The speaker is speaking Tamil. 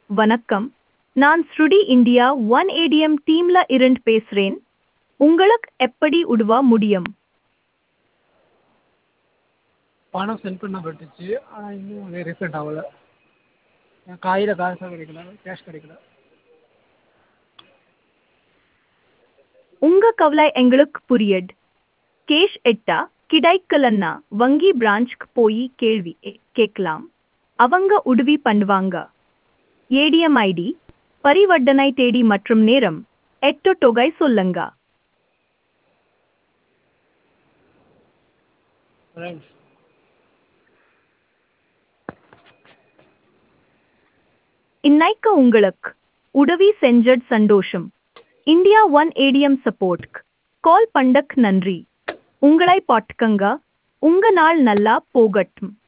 வணக்கம் நான் ஸ்ருடி இந்தியா ஒன் ஏடிஎம் டீம்ல இருந்து பேசுறேன் உங்களுக்கு எப்படி உதவ முடியும் பணம் சென்ட் பண்ணப்பட்டுச்சு ஆனால் இன்னும் அது ரீஃபண்ட் ஆகல என் கையில் காசு கிடைக்கல கேஷ் கிடைக்கல உங்க கவலை எங்களுக்கு புரியுது கேஷ் எட்டா கிடைக்கலன்னா வங்கி பிரான்ச்க்கு போய் கேள்வி கேட்கலாம் அவங்க உதவி பண்ணுவாங்க ஏடிஎம் ஐடி பரிவர்த்தனை தேதி மற்றும் நேரம் எட்டு தொகை சொல்லுங்க தேங்க்ஸ் இன்னைக்கு உங்களுக்கு உதவி செஞ்சது சந்தோஷம் இந்தியா ஒன் ஏடிஎம் சப்போர்ட்க்கு கால் பண்ணக் நன்றி உங்களை பாட்டுக்கங்க உங்க நாள் நல்லா போகட்டும்